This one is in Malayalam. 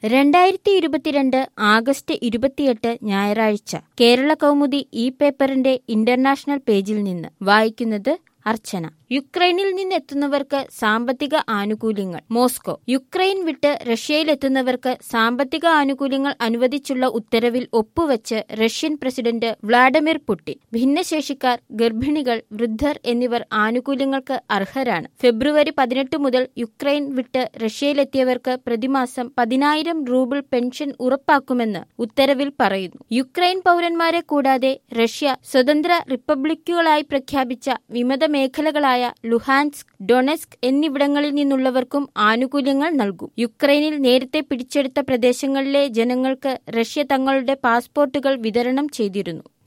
രണ്ടായിരത്തി ഇരുപത്തിരണ്ട് ആഗസ്റ്റ് ഇരുപത്തിയെട്ട് ഞായറാഴ്ച കേരള കൗമുദി ഈ പേപ്പറിന്റെ ഇന്റർനാഷണൽ പേജിൽ നിന്ന് വായിക്കുന്നത് അർച്ചന യുക്രൈനിൽ നിന്നെത്തുന്നവർക്ക് സാമ്പത്തിക ആനുകൂല്യങ്ങൾ മോസ്കോ യുക്രൈൻ വിട്ട് റഷ്യയിലെത്തുന്നവർക്ക് സാമ്പത്തിക ആനുകൂല്യങ്ങൾ അനുവദിച്ചുള്ള ഉത്തരവിൽ ഒപ്പുവെച്ച് റഷ്യൻ പ്രസിഡന്റ് വ്ളാഡിമിർ പുടിൻ ഭിന്നശേഷിക്കാർ ഗർഭിണികൾ വൃദ്ധർ എന്നിവർ ആനുകൂല്യങ്ങൾക്ക് അർഹരാണ് ഫെബ്രുവരി പതിനെട്ട് മുതൽ യുക്രൈൻ വിട്ട് റഷ്യയിലെത്തിയവർക്ക് പ്രതിമാസം പതിനായിരം റൂബിൾ പെൻഷൻ ഉറപ്പാക്കുമെന്ന് ഉത്തരവിൽ പറയുന്നു യുക്രൈൻ പൗരന്മാരെ കൂടാതെ റഷ്യ സ്വതന്ത്ര റിപ്പബ്ലിക്കുകളായി പ്രഖ്യാപിച്ച വിമത മേഖലകളായ ലുഹാൻസ്ക് ഡൊണെസ്ക് എന്നിവിടങ്ങളിൽ നിന്നുള്ളവർക്കും ആനുകൂല്യങ്ങൾ നൽകും യുക്രൈനിൽ നേരത്തെ പിടിച്ചെടുത്ത പ്രദേശങ്ങളിലെ ജനങ്ങൾക്ക് റഷ്യ തങ്ങളുടെ പാസ്പോർട്ടുകൾ വിതരണം ചെയ്തിരുന്നു